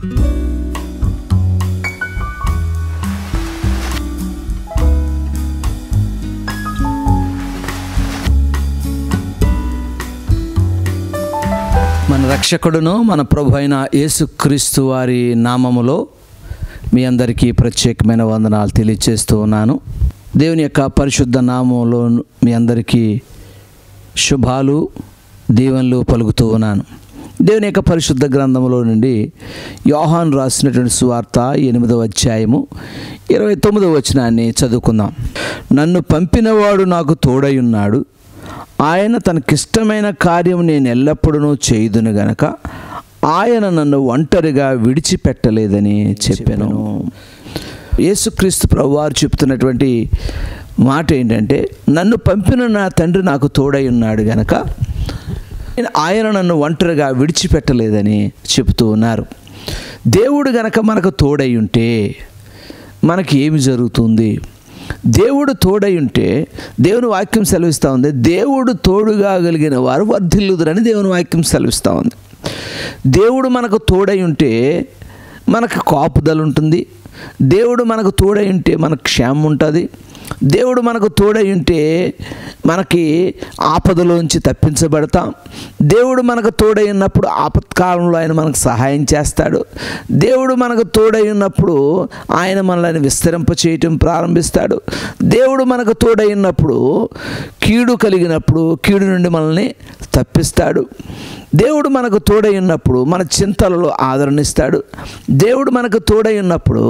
మన రక్షకుడును మన ప్రభు అయిన యేసుక్రీస్తు వారి నామములో మీ అందరికీ ప్రత్యేకమైన వందనాలు తెలియజేస్తూ ఉన్నాను దేవుని యొక్క పరిశుద్ధ నామంలో మీ అందరికీ శుభాలు దీవెనలు పలుకుతూ ఉన్నాను దేవుని యొక్క పరిశుద్ధ గ్రంథంలో నుండి యోహాన్ రాసినటువంటి సువార్త ఎనిమిదవ అధ్యాయము ఇరవై తొమ్మిదవ వచనాన్ని చదువుకుందాం నన్ను పంపినవాడు నాకు తోడై ఉన్నాడు ఆయన తనకిష్టమైన కార్యం నేను ఎల్లప్పుడూ చేయుదును గనక ఆయన నన్ను ఒంటరిగా విడిచిపెట్టలేదని చెప్పాను యేసుక్రీస్తు ప్రభువారు చెప్తున్నటువంటి మాట ఏంటంటే నన్ను పంపిన నా తండ్రి నాకు తోడై ఉన్నాడు గనక ఆయన నన్ను ఒంటరిగా విడిచిపెట్టలేదని చెబుతూ ఉన్నారు దేవుడు గనక మనకు తోడై ఉంటే మనకి ఏమి జరుగుతుంది దేవుడు తోడై ఉంటే దేవుని వాక్యం సెలవిస్తూ ఉంది దేవుడు తోడుగా కలిగిన వారు వర్ధిల్లుదురని దేవుని వాక్యం సెలవిస్తూ ఉంది దేవుడు మనకు తోడై ఉంటే మనకు కాపుదల ఉంటుంది దేవుడు మనకు తోడై ఉంటే మనకు క్షేమం ఉంటుంది దేవుడు మనకు తోడై ఉంటే మనకి ఆపదలోంచి తప్పించబడతాం దేవుడు మనకు తోడై ఉన్నప్పుడు ఆపత్కాలంలో ఆయన మనకు సహాయం చేస్తాడు దేవుడు మనకు తోడై ఉన్నప్పుడు ఆయన మనల్ని విస్తరింప చేయటం ప్రారంభిస్తాడు దేవుడు మనకు తోడై ఉన్నప్పుడు కీడు కలిగినప్పుడు కీడు నుండి మనల్ని తప్పిస్తాడు దేవుడు మనకు తోడై ఉన్నప్పుడు మన చింతలలో ఆదరణిస్తాడు దేవుడు మనకు తోడై ఉన్నప్పుడు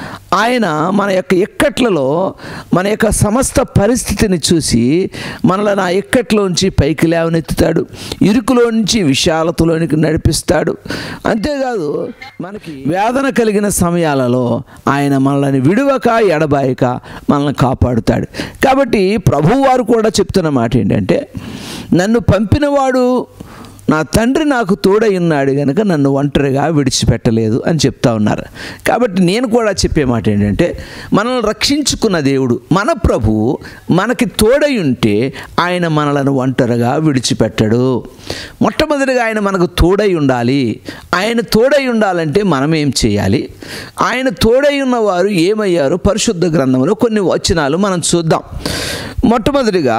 ఆయన మన యొక్క ఇక్కట్లలో మన యొక్క సమస్త పరిస్థితిని చూసి మనల్ని ఆ ఇక్కట్లోంచి పైకి లేవనెత్తుతాడు ఇరుకులో నుంచి విశాలతలోనికి నడిపిస్తాడు అంతేకాదు మనకి వేదన కలిగిన సమయాలలో ఆయన మనల్ని విడువక ఎడబాయక మనల్ని కాపాడుతాడు కాబట్టి ప్రభువారు కూడా చెప్తున్న మాట ఏంటంటే నన్ను పంపినవాడు నా తండ్రి నాకు తోడై ఉన్నాడు కనుక నన్ను ఒంటరిగా విడిచిపెట్టలేదు అని చెప్తా ఉన్నారు కాబట్టి నేను కూడా చెప్పే మాట ఏంటంటే మనల్ని రక్షించుకున్న దేవుడు మన ప్రభు మనకి తోడై ఉంటే ఆయన మనలను ఒంటరిగా విడిచిపెట్టడు మొట్టమొదటిగా ఆయన మనకు తోడై ఉండాలి ఆయన తోడై ఉండాలంటే మనం ఏం చేయాలి ఆయన తోడై ఉన్నవారు ఏమయ్యారో పరిశుద్ధ గ్రంథంలో కొన్ని వచనాలు మనం చూద్దాం మొట్టమొదటిగా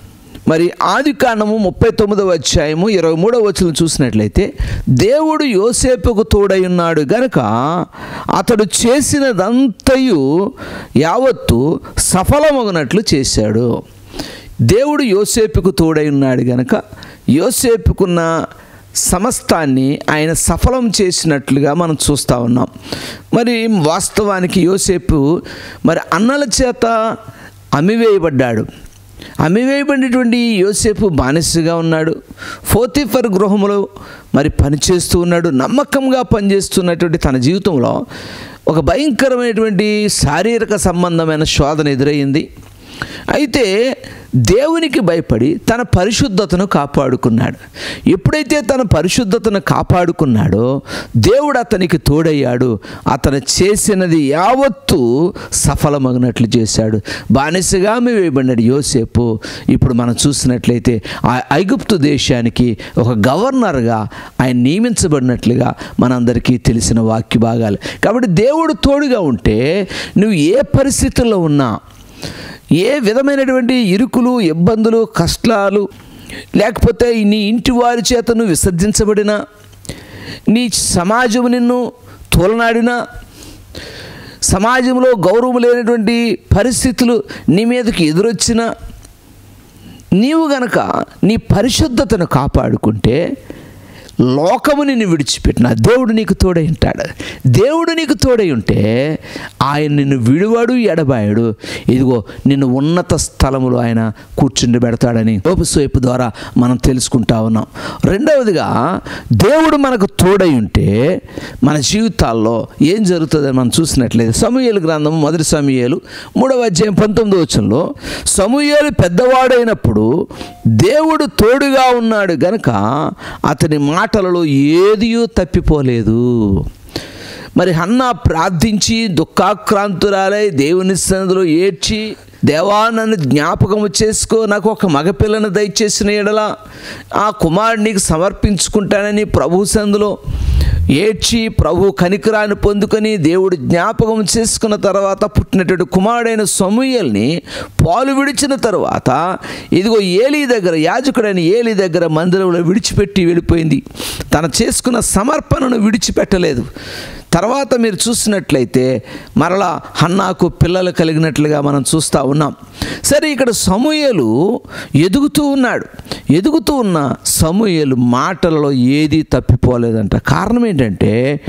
మరి ఆది కాండము ముప్పై తొమ్మిదవ అధ్యాయము ఇరవై మూడవ వచనం చూసినట్లయితే దేవుడు యోసేపుకు తోడై ఉన్నాడు గనక అతడు చేసినదంతయు యావత్తు సఫలమగునట్లు చేశాడు దేవుడు యోసేపుకు తోడై ఉన్నాడు గనక యోసేపుకున్న సమస్తాన్ని ఆయన సఫలం చేసినట్లుగా మనం చూస్తూ ఉన్నాం మరి వాస్తవానికి యోసేపు మరి అన్నల చేత అమ్మివేయబడ్డాడు అమ్మివేయబడినటువంటి యోసేపు బానిసగా ఉన్నాడు ఫోతిఫర్ గృహంలో మరి పనిచేస్తూ ఉన్నాడు నమ్మకంగా పనిచేస్తున్నటువంటి తన జీవితంలో ఒక భయంకరమైనటువంటి శారీరక సంబంధమైన శోధన ఎదురయ్యింది అయితే దేవునికి భయపడి తన పరిశుద్ధతను కాపాడుకున్నాడు ఎప్పుడైతే తన పరిశుద్ధతను కాపాడుకున్నాడో దేవుడు అతనికి తోడయ్యాడు అతను చేసినది యావత్తు సఫలమగినట్లు చేశాడు బానిసగా వేయబడినాడు యోసేపు ఇప్పుడు మనం చూసినట్లయితే ఆ ఐగుప్తు దేశానికి ఒక గవర్నర్గా ఆయన నియమించబడినట్లుగా మనందరికీ తెలిసిన వాక్య భాగాలు కాబట్టి దేవుడు తోడుగా ఉంటే నువ్వు ఏ పరిస్థితుల్లో ఉన్నా ఏ విధమైనటువంటి ఇరుకులు ఇబ్బందులు కష్టాలు లేకపోతే నీ ఇంటి వారి చేత నువ్వు విసర్జించబడినా నీ సమాజం నిన్ను తోలనాడినా సమాజంలో గౌరవం లేనటువంటి పరిస్థితులు నీ మీదకి ఎదురొచ్చినా నీవు గనక నీ పరిశుద్ధతను కాపాడుకుంటే లోకము నిన్ను విడిచిపెట్టిన దేవుడు నీకు తోడై ఉంటాడు దేవుడు నీకు తోడై ఉంటే ఆయన నిన్ను విడువాడు ఎడబాయడు ఇదిగో నిన్ను ఉన్నత స్థలములో ఆయన కూర్చుండి పెడతాడని లోపస్వైపు ద్వారా మనం తెలుసుకుంటా ఉన్నాం రెండవదిగా దేవుడు మనకు తోడై ఉంటే మన జీవితాల్లో ఏం జరుగుతుందని మనం చూసినట్లయితే సమూహలు గ్రంథం మొదటి సమూహలు మూడవ అధ్యాయం పంతొమ్మిదో వచ్చంలో సమూహలు పెద్దవాడైనప్పుడు దేవుడు తోడుగా ఉన్నాడు గనక అతని మాటలలో ఏదియూ తప్పిపోలేదు మరి హన్న ప్రార్థించి దుఃఖాక్రాంతురాలై దేవుని సన్నిధిలో ఏడ్చి దేవా నన్ను జ్ఞాపకము చేసుకో నాకు ఒక మగపిల్లను దయచేసిన ఎడల ఆ కుమారుడికి సమర్పించుకుంటానని ప్రభు సందులో ఏడ్చి ప్రభు కనికరాన్ని పొందుకొని దేవుడు జ్ఞాపకం చేసుకున్న తర్వాత పుట్టినటువంటి కుమారుడైన సమూయల్ని పాలు విడిచిన తర్వాత ఇదిగో ఏలి దగ్గర యాజకుడైన ఏలి దగ్గర మందిరంలో విడిచిపెట్టి వెళ్ళిపోయింది తన చేసుకున్న సమర్పణను విడిచిపెట్టలేదు తర్వాత మీరు చూసినట్లయితే మరలా హన్నాకు పిల్లలు కలిగినట్లుగా మనం చూస్తూ ఉన్నాం సరే ఇక్కడ సమూయలు ఎదుగుతూ ఉన్నాడు ఎదుగుతూ ఉన్న సమూయలు మాటలలో ఏది తప్పిపోలేదంట కారణం ఏంటంటే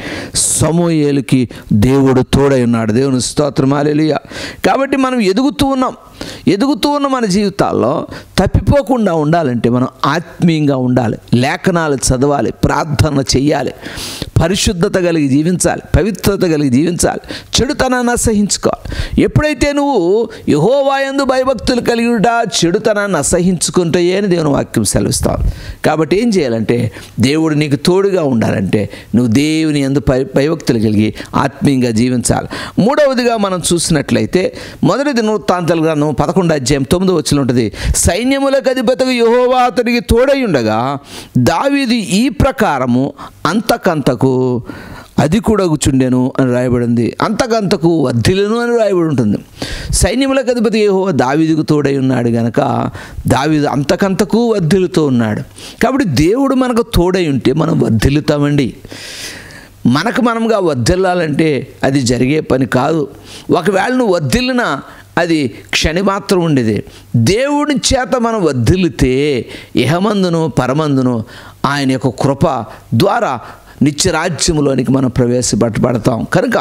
సమూయేలుకి దేవుడు తోడై ఉన్నాడు దేవుని స్తోత్రం హల్లెలూయా కాబట్టి మనం ఎదుగుతూ ఉన్నాం ఎదుగుతూ ఉన్న మన జీవితాల్లో తప్పిపోకుండా ఉండాలంటే మనం ఆత్మీయంగా ఉండాలి లేఖనాలు చదవాలి ప్రార్థన చెయ్యాలి పరిశుద్ధత కలిగి జీవించాలి పవిత్రత కలిగి జీవించాలి చెడుతనాన్ని అసహించుకోవాలి ఎప్పుడైతే నువ్వు యహోవాయందు భయభక్తులు కలిగి ఉంటా చెడుతనాన్ని అసహించుకుంటే అని దేవుని వాక్యం సెలవిస్తావు కాబట్టి ఏం చేయాలంటే దేవుడు నీకు తోడుగా ఉండాలంటే నువ్వు దేవుని ఎందు భయ భయభక్తులు కలిగి ఆత్మీయంగా జీవించాలి మూడవదిగా మనం చూసినట్లయితే మొదటి దినవృత్తాంతాల గ్రంథం పదకొండు అధ్యాయం తొమ్మిది వచ్చిన ఉంటుంది సైన్యములకు అధిపతిగా యహోవా అతనికి తోడై ఉండగా దావీది ఈ ప్రకారము అంతకంతకు అది కూడా కూర్చుండెను అని రాయబడింది అంతకంతకు వర్ధిలను అని రాయబడి ఉంటుంది సైన్యములకు అధిపతి ఏహో దావీదుకు తోడై ఉన్నాడు గనక దావీదు అంతకంతకు వర్ధిల్లుతూ ఉన్నాడు కాబట్టి దేవుడు మనకు తోడై ఉంటే మనం వర్ధిల్లుతామండి మనకు మనముగా వర్ధిల్లాలంటే అది జరిగే పని కాదు ఒకవేళ నువ్వు వర్ధిల్లినా అది క్షణిమాత్రం ఉండేది దేవుడి చేత మనం వర్ధిల్లితే ఇహమందును పరమందును ఆయన యొక్క కృప ద్వారా నిత్యరాజ్యంలోనికి మనం ప్రవేశపెట్టబడతాం కనుక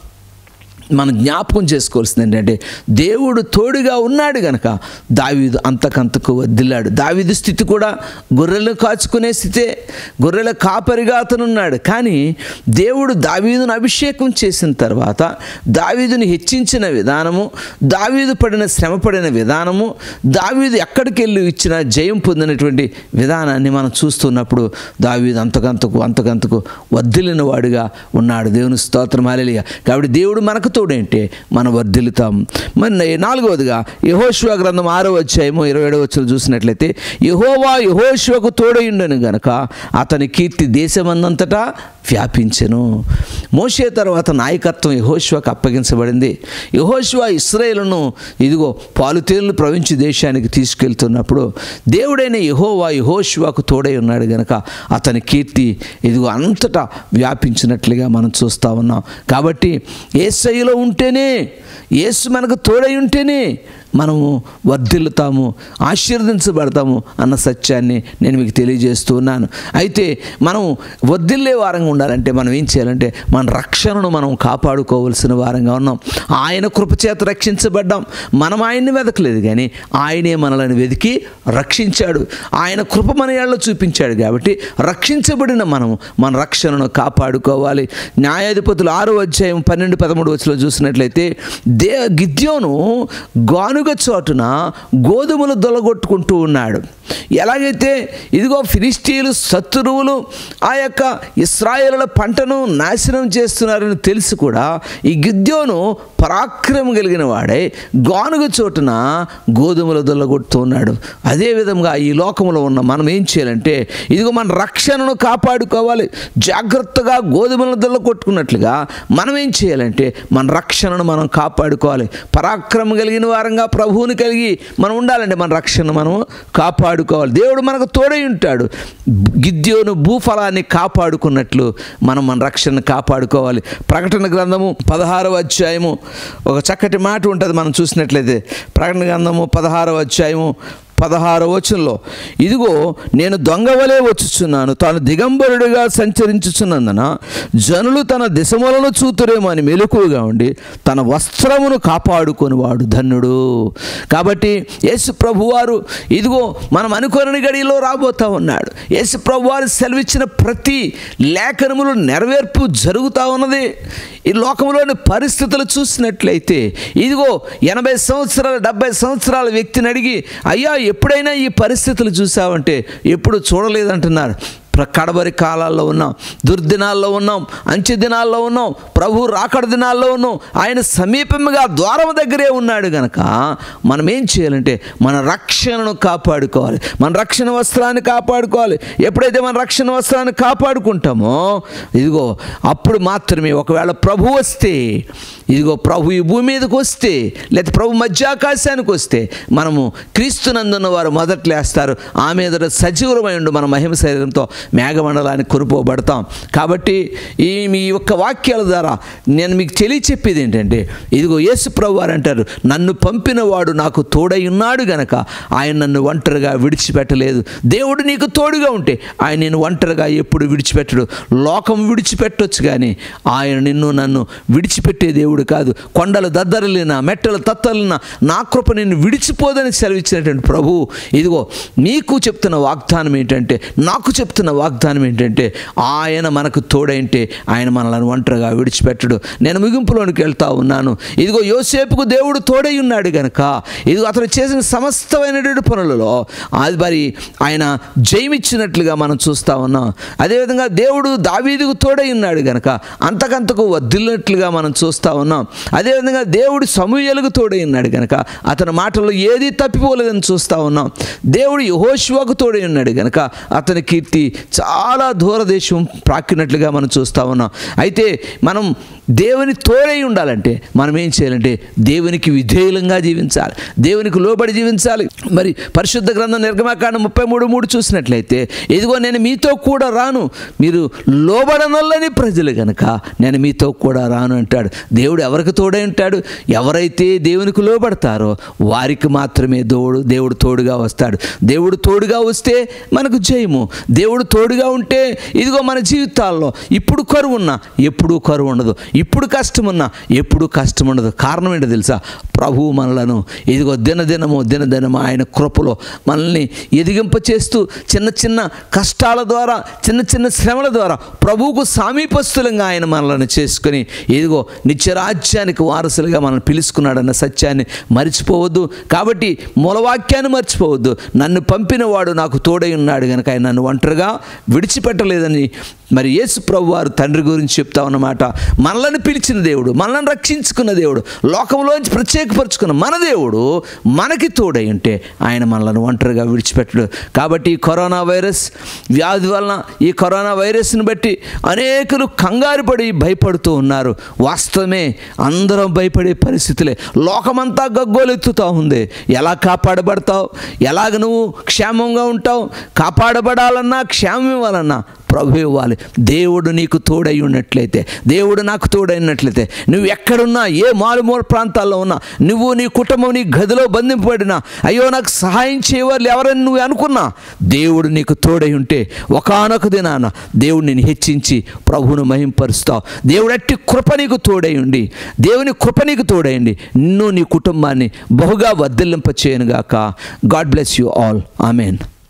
మనం జ్ఞాపకం చేసుకోవాల్సింది ఏంటంటే దేవుడు తోడుగా ఉన్నాడు గనక దావీదు అంతకంతకు వదిలాడు దావీదు స్థితి కూడా గొర్రెలను కాచుకునే స్థితే గొర్రెల కాపరిగా అతను ఉన్నాడు కానీ దేవుడు దావీదును అభిషేకం చేసిన తర్వాత దావీదుని హెచ్చించిన విధానము దావీదు పడిన శ్రమ పడిన విధానము దావీదు ఎక్కడికి వెళ్ళి ఇచ్చిన జయం పొందినటువంటి విధానాన్ని మనం చూస్తున్నప్పుడు దావీదు అంతకంతకు అంతకంతకు వద్దిలిన వాడుగా ఉన్నాడు దేవుని స్తోత్రం హాలేలుగా కాబట్టి దేవుడు మనకు తోడేంటే మనం వర్ధిల్లుతాం మరి నాలుగవదిగా యహోశివ గ్రంథం ఆరో అధ్యాయము ఇరవై ఏడవ వచ్చలు చూసినట్లయితే యహోవా యహోశివకు తోడయుండను గనక అతని కీర్తి దేశమందంతటా వ్యాపించెను మోషే తర్వాత నాయకత్వం యహోశివకు అప్పగించబడింది యహోశివ ఇస్రాయేలును ఇదిగో పాలుతేళ్లు ప్రవించి దేశానికి తీసుకెళ్తున్నప్పుడు దేవుడైన యహోవా యహోశివకు తోడై ఉన్నాడు గనక అతని కీర్తి ఇదిగో అంతటా వ్యాపించినట్లుగా మనం చూస్తూ ఉన్నాం కాబట్టి ఏసైలో ఉంటేనే యేసు మనకు తోడై ఉంటేనే మనము వర్ధిల్లుతాము ఆశీర్వదించబడతాము అన్న సత్యాన్ని నేను మీకు తెలియజేస్తూ ఉన్నాను అయితే మనం వర్ధిల్లే వారంగా ఉండాలంటే మనం ఏం చేయాలంటే మన రక్షణను మనం కాపాడుకోవలసిన వారంగా ఉన్నాం ఆయన కృపచేత రక్షించబడ్డాం మనం ఆయన్ని వెతకలేదు కానీ ఆయనే మనల్ని వెతికి రక్షించాడు ఆయన కృప మన ఏళ్ళలో చూపించాడు కాబట్టి రక్షించబడిన మనము మన రక్షణను కాపాడుకోవాలి న్యాయాధిపతులు ఆరో అధ్యాయం పన్నెండు పదమూడు వచ్చిలో చూసినట్లయితే దే గిద్యోను గానుగ చోటున గోధుమలు దొలగొట్టుకుంటూ ఉన్నాడు ఎలాగైతే ఇదిగో ఫిలిస్టీలు శత్రువులు ఆ యొక్క ఇస్రాయేలుల పంటను నాశనం చేస్తున్నారని తెలిసి కూడా ఈ గిద్యోను పరాక్రమం కలిగిన వాడే గానుగ చోటున గోధుమలు దొల్లగొడుతూ ఉన్నాడు అదేవిధంగా ఈ లోకంలో ఉన్న మనం ఏం చేయాలంటే ఇదిగో మన రక్షణను కాపాడుకోవాలి జాగ్రత్తగా గోధుమలను దొల్లగొట్టుకున్నట్లుగా మనం ఏం చేయాలంటే మన రక్షణను మనం కాపాడుకోవాలి పరాక్రమం కలిగిన వారంగా ప్రభువుని కలిగి మనం ఉండాలంటే మన రక్షణ మనం కాపాడుకోవాలి దేవుడు మనకు తోడై ఉంటాడు గిద్యోను భూఫలాన్ని కాపాడుకున్నట్లు మనం మన రక్షణను కాపాడుకోవాలి ప్రకటన గ్రంథము పదహారవ అధ్యాయము ఒక చక్కటి మాట ఉంటుంది మనం చూసినట్లయితే ప్రకటన గ్రంథము పదహారవ అధ్యాయము పదహారవ వచనంలో ఇదిగో నేను దొంగవలే వచ్చుచున్నాను తాను దిగంబరుడిగా సంచరించుచున్నందున జనులు తన దిశములను చూతురేమో అని మెలకువగా ఉండి తన వస్త్రమును కాపాడుకొనివాడు ధన్యుడు కాబట్టి యేసు ప్రభువారు ఇదిగో మనం అనుకోని గడిలో రాబోతా ఉన్నాడు యేసు ప్రభువారు సెలవిచ్చిన ప్రతి లేఖనములు నెరవేర్పు జరుగుతూ ఉన్నది ఈ లోకంలోని పరిస్థితులు చూసినట్లయితే ఇదిగో ఎనభై సంవత్సరాల డెబ్బై సంవత్సరాల వ్యక్తిని అడిగి అయ్యా ఎప్పుడైనా ఈ పరిస్థితులు చూసావంటే ఎప్పుడు చూడలేదంటున్నారు ప్ర- కడబరి కాలాల్లో ఉన్నాం దుర్దినాల్లో ఉన్నాం అంచె దినాల్లో ఉన్నాం ప్రభు రాకడ దినాల్లో ఉన్నాం ఆయన సమీపంగా ద్వారం దగ్గరే ఉన్నాడు గనక మనం ఏం చేయాలంటే మన రక్షణను కాపాడుకోవాలి మన రక్షణ వస్త్రాన్ని కాపాడుకోవాలి ఎప్పుడైతే మన రక్షణ వస్త్రాన్ని కాపాడుకుంటామో ఇదిగో అప్పుడు మాత్రమే ఒకవేళ ప్రభు వస్తే ఇదిగో ప్రభు ఈ భూమి మీదకి వస్తే లేదా ప్రభు మధ్యాకాశానికి వస్తే మనము క్రీస్తునందున్న వారు మొదట లేస్తారు ఆ మీద సజీవులమై ఉండు మన మహిమ శరీరంతో మేఘమండలానికి కొనుపోబడతాం కాబట్టి ఈ మీ యొక్క వాక్యాల ద్వారా నేను మీకు తెలియచెప్పేది ఏంటంటే ఇదిగో యేసు ప్రభు వారు అంటారు నన్ను పంపిన వాడు నాకు తోడై ఉన్నాడు గనక ఆయన నన్ను ఒంటరిగా విడిచిపెట్టలేదు దేవుడు నీకు తోడుగా ఉంటే ఆయన నేను ఒంటరిగా ఎప్పుడు విడిచిపెట్టడు లోకం విడిచిపెట్టొచ్చు కానీ ఆయన నిన్ను నన్ను విడిచిపెట్టే దేవుడు కాదు కొండలు దద్దరలినా మెట్టలు తత్తలినా నా కృప నిన్ను విడిచిపోదని సెలవిచ్చినటువంటి ప్రభు ఇదిగో నీకు చెప్తున్న వాగ్దానం ఏంటంటే నాకు చెప్తున్న వాగ్దానం ఏంటంటే ఆయన మనకు తోడైంటే ఆయన మనల్ని ఒంటరిగా విడిచిపెట్టడు నేను ముగింపులోనికి వెళ్తా ఉన్నాను ఇదిగో యోసేపుకు దేవుడు తోడై ఉన్నాడు గనక ఇదిగో అతను చేసిన సమస్తమైనటువంటి పనులలో అది మరి ఆయన జయమిచ్చినట్లుగా మనం చూస్తా ఉన్నాం అదేవిధంగా దేవుడు దావీదుకు తోడై ఉన్నాడు గనక అంతకంతకు వద్దిల్లినట్లుగా మనం చూస్తా ఉన్నాం అదేవిధంగా దేవుడు సమూహలకు తోడై ఉన్నాడు గనక అతని మాటల్లో ఏది తప్పిపోలేదని చూస్తా ఉన్నాం దేవుడు యహోశివకు తోడై ఉన్నాడు గనక అతని కీర్తి చాలా దూరదేశం ప్రాకినట్లుగా మనం చూస్తా ఉన్నాం అయితే మనం దేవుని తోడై ఉండాలంటే మనం ఏం చేయాలంటే దేవునికి విధేయులంగా జీవించాలి దేవునికి లోబడి జీవించాలి మరి పరిశుద్ధ గ్రంథం నిర్గమాకాండం ముప్పై మూడు మూడు చూసినట్లయితే ఇదిగో నేను మీతో కూడా రాను మీరు లోబడనల్లని ప్రజలు గనక నేను మీతో కూడా రాను అంటాడు దేవుడు ఎవరికి తోడై ఉంటాడు ఎవరైతే దేవునికి లోబడతారో వారికి మాత్రమే దేవుడు దేవుడు తోడుగా వస్తాడు దేవుడు తోడుగా వస్తే మనకు జయము దేవుడు తోడుగా ఉంటే ఇదిగో మన జీవితాల్లో ఇప్పుడు కరువు ఉన్నా ఎప్పుడూ కరువు ఉండదు ఇప్పుడు కష్టం ఉన్నా ఎప్పుడూ కష్టం ఉండదు కారణం ఏంటో తెలుసా ప్రభువు మనలను ఇదిగో దినదినము దినదినము ఆయన కృపలో మనల్ని ఎదిగింప చేస్తూ చిన్న చిన్న కష్టాల ద్వారా చిన్న చిన్న శ్రమల ద్వారా ప్రభువుకు సామీపస్తులంగా ఆయన మనల్ని చేసుకొని ఇదిగో నిత్యరాజ్యానికి వారసులుగా మనల్ని పిలుచుకున్నాడన్న సత్యాన్ని మర్చిపోవద్దు కాబట్టి మూలవాక్యాన్ని మర్చిపోవద్దు నన్ను పంపిన వాడు నాకు తోడై ఉన్నాడు కనుక ఆయన నన్ను ఒంటరిగా విడిచిపెట్టలేదని మరి యేసు ప్రభు వారు తండ్రి గురించి చెప్తా ఉన్నమాట మనల్ని పిలిచిన దేవుడు మనల్ని రక్షించుకున్న దేవుడు లోకంలోంచి ప్రత్యేకపరుచుకున్న మన దేవుడు మనకి తోడై ఉంటే ఆయన మనల్ని ఒంటరిగా విడిచిపెట్టడు కాబట్టి ఈ కరోనా వైరస్ వ్యాధి వలన ఈ కరోనా వైరస్ని బట్టి అనేకులు కంగారు పడి భయపడుతూ ఉన్నారు వాస్తవమే అందరం భయపడే పరిస్థితులే లోకమంతా గగ్గోలెత్తుతూ ఉంది ఎలా కాపాడబడతావు ఎలాగ నువ్వు క్షేమంగా ఉంటావు కాపాడబడాలన్నా క్షేమం ఇవ్వాలన్నా ప్రభు ఇవ్వాలి దేవుడు నీకు తోడై ఉన్నట్లయితే దేవుడు నాకు తోడై ఉన్నట్లయితే నువ్వు ఎక్కడున్నా ఏ మారుమూల ప్రాంతాల్లో ఉన్నా నువ్వు నీ కుటుంబం నీ గదిలో బంధింపబడినా అయ్యో నాకు సహాయం చేయవాళ్ళు ఎవరని నువ్వు అనుకున్నా దేవుడు నీకు తోడై ఉంటే ఒకనొక దినాన దేవుడు నేను హెచ్చించి ప్రభువును మహింపరుస్తావు దేవుడు అట్టి కృప నీకు తోడై ఉండి దేవుని కృప నీకు తోడైండి నిన్ను నీ కుటుంబాన్ని బహుగా వర్ధిల్లింప చేయనుగాక God bless you all amen